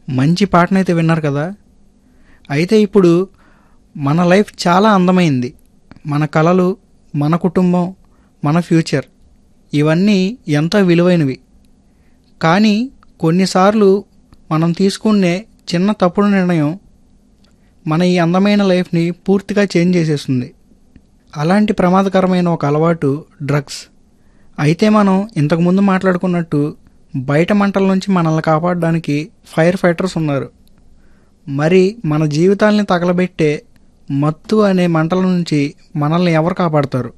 మంచి పాటనైతే విన్నారు కదా అయితే ఇప్పుడు మన లైఫ్ చాలా అందమైంది మన కలలు మన కుటుంబం మన ఫ్యూచర్ ఇవన్నీ ఎంతో విలువైనవి కానీ కొన్నిసార్లు మనం తీసుకునే చిన్న తప్పుడు నిర్ణయం మన ఈ అందమైన లైఫ్ని పూర్తిగా చేంజ్ చేసేస్తుంది అలాంటి ప్రమాదకరమైన ఒక అలవాటు డ్రగ్స్ అయితే మనం ఇంతకుముందు మాట్లాడుకున్నట్టు బయట మంటల నుంచి మనల్ని కాపాడడానికి ఫైర్ ఫైటర్స్ ఉన్నారు మరి మన జీవితాల్ని తగలబెట్టే మత్తు అనే మంటల నుంచి మనల్ని ఎవరు కాపాడతారు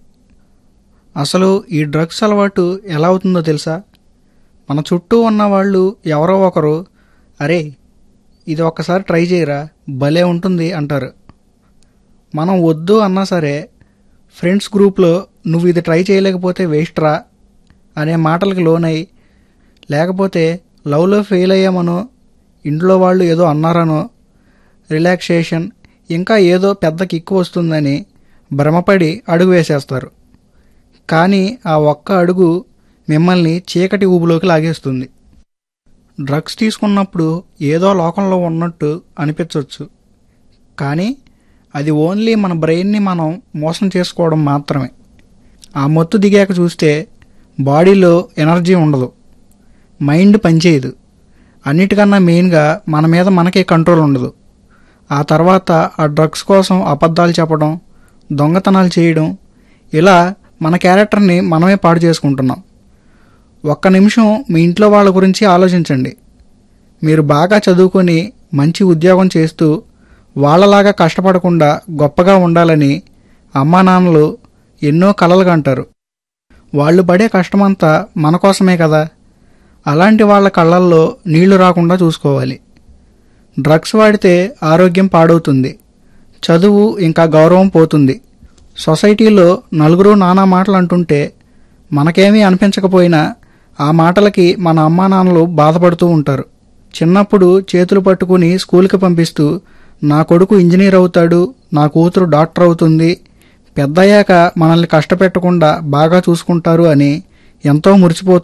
అసలు ఈ డ్రగ్స్ అలవాటు ఎలా అవుతుందో తెలుసా మన చుట్టూ ఉన్న వాళ్ళు ఎవరో ఒకరు అరే ఇది ఒక్కసారి ట్రై చేయరా భలే ఉంటుంది అంటారు మనం వద్దు అన్నా సరే ఫ్రెండ్స్ గ్రూప్లో నువ్వు ఇది ట్రై చేయలేకపోతే వేస్ట్ రా అనే మాటలకు లోనై లేకపోతే లవ్లో ఫెయిల్ అయ్యామనో ఇంట్లో వాళ్ళు ఏదో అన్నారనో రిలాక్సేషన్ ఇంకా ఏదో పెద్ద కిక్కు వస్తుందని భ్రమపడి అడుగు వేసేస్తారు కానీ ఆ ఒక్క అడుగు మిమ్మల్ని చీకటి ఊబులోకి లాగేస్తుంది డ్రగ్స్ తీసుకున్నప్పుడు ఏదో లోకంలో ఉన్నట్టు అనిపించవచ్చు కానీ అది ఓన్లీ మన బ్రెయిన్ని మనం మోసం చేసుకోవడం మాత్రమే ఆ మొత్తు దిగాక చూస్తే బాడీలో ఎనర్జీ ఉండదు మైండ్ పనిచేయదు అన్నిటికన్నా మెయిన్గా మన మీద మనకే కంట్రోల్ ఉండదు ఆ తర్వాత ఆ డ్రగ్స్ కోసం అబద్ధాలు చెప్పడం దొంగతనాలు చేయడం ఇలా మన క్యారెక్టర్ని మనమే పాడు చేసుకుంటున్నాం ఒక్క నిమిషం మీ ఇంట్లో వాళ్ళ గురించి ఆలోచించండి మీరు బాగా చదువుకొని మంచి ఉద్యోగం చేస్తూ వాళ్ళలాగా కష్టపడకుండా గొప్పగా ఉండాలని అమ్మా నాన్నలు ఎన్నో కలలు కంటారు వాళ్ళు పడే కష్టమంతా మన కోసమే కదా అలాంటి వాళ్ళ కళ్ళల్లో నీళ్లు రాకుండా చూసుకోవాలి డ్రగ్స్ వాడితే ఆరోగ్యం పాడవుతుంది చదువు ఇంకా గౌరవం పోతుంది సొసైటీలో నలుగురు నానా మాటలు అంటుంటే మనకేమీ అనిపించకపోయినా ఆ మాటలకి మన అమ్మా నాన్నలు బాధపడుతూ ఉంటారు చిన్నప్పుడు చేతులు పట్టుకుని స్కూల్కి పంపిస్తూ నా కొడుకు ఇంజనీర్ అవుతాడు నా కూతురు డాక్టర్ అవుతుంది పెద్దయ్యాక మనల్ని కష్టపెట్టకుండా బాగా చూసుకుంటారు అని ఎంతో మురిసిపోతూ